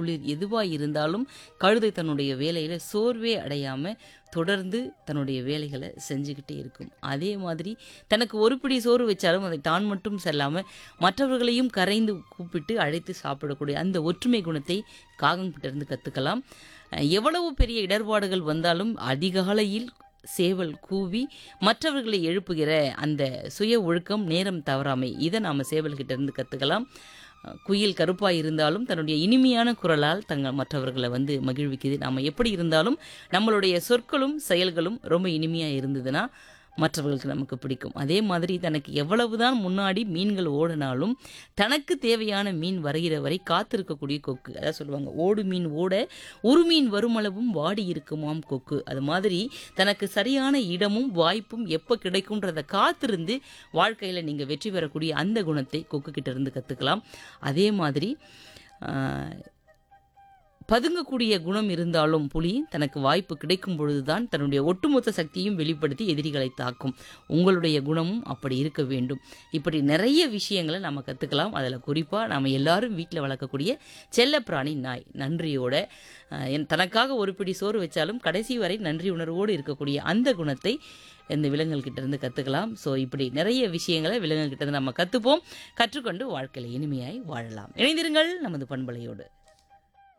குளிர் எதுவாக இருந்தாலும் கழுதை தன்னுடைய வேலையில் சோர்வே அடையாமல் தொடர்ந்து தன்னுடைய வேலைகளை செஞ்சுக்கிட்டே இருக்கும் அதே மாதிரி தனக்கு ஒரு பிடி சோறு வச்சாலும் அதை தான் மட்டும் செல்லாமல் மற்றவர்களையும் கரைந்து கூப்பிட்டு அழைத்து சாப்பிடக்கூடிய அந்த ஒற்றுமை குணத்தை காகங்கிட்ட இருந்து கற்றுக்கலாம் எவ்வளவு பெரிய இடர்பாடுகள் வந்தாலும் அதிகாலையில் சேவல் கூவி மற்றவர்களை எழுப்புகிற அந்த சுய ஒழுக்கம் நேரம் தவறாமை இதை நாம் சேவல்கிட்ட இருந்து கற்றுக்கலாம் குயில் கருப்பாக இருந்தாலும் தன்னுடைய இனிமையான குரலால் தங்கள் மற்றவர்களை வந்து மகிழ்விக்குது நாம் எப்படி இருந்தாலும் நம்மளுடைய சொற்களும் செயல்களும் ரொம்ப இனிமையாக இருந்ததுன்னா மற்றவர்களுக்கு நமக்கு பிடிக்கும் அதே மாதிரி தனக்கு எவ்வளவுதான் முன்னாடி மீன்கள் ஓடினாலும் தனக்கு தேவையான மீன் வருகிற வரை காத்திருக்கக்கூடிய கொக்கு அதான் சொல்லுவாங்க ஓடு மீன் ஓட ஒரு மீன் வருமளவும் வாடி இருக்குமாம் கொக்கு அது மாதிரி தனக்கு சரியான இடமும் வாய்ப்பும் எப்போ கிடைக்கும்ன்றதை காத்திருந்து வாழ்க்கையில் நீங்கள் வெற்றி பெறக்கூடிய அந்த குணத்தை கொக்கு கிட்ட இருந்து கற்றுக்கலாம் அதே மாதிரி ஆஹ், பதுங்கக்கூடிய குணம் இருந்தாலும் புலி தனக்கு வாய்ப்பு கிடைக்கும் பொழுதுதான் தன்னுடைய ஒட்டுமொத்த சக்தியும் வெளிப்படுத்தி எதிரிகளை தாக்கும் உங்களுடைய குணமும் அப்படி இருக்க வேண்டும் இப்படி நிறைய விஷயங்களை நம்ம கற்றுக்கலாம் அதில் குறிப்பாக நம்ம எல்லாரும் வீட்டில் வளர்க்கக்கூடிய செல்லப்பிராணி நாய் நன்றியோட அஹ், என் தனக்காக ஒரு பிடி சோறு வச்சாலும் கடைசி வரை நன்றி உணர்வோடு இருக்கக்கூடிய அந்த குணத்தை இந்த விலங்குகள்கிட்ட இருந்து கற்றுக்கலாம் ஸோ இப்படி நிறைய விஷயங்களை விலங்குகள்கிட்ட இருந்து நம்ம கற்றுப்போம் கற்றுக்கொண்டு வாழ்க்கையில் இனிமையாய் வாழலாம் இணைந்திருங்கள் நமது பண்பலையோடு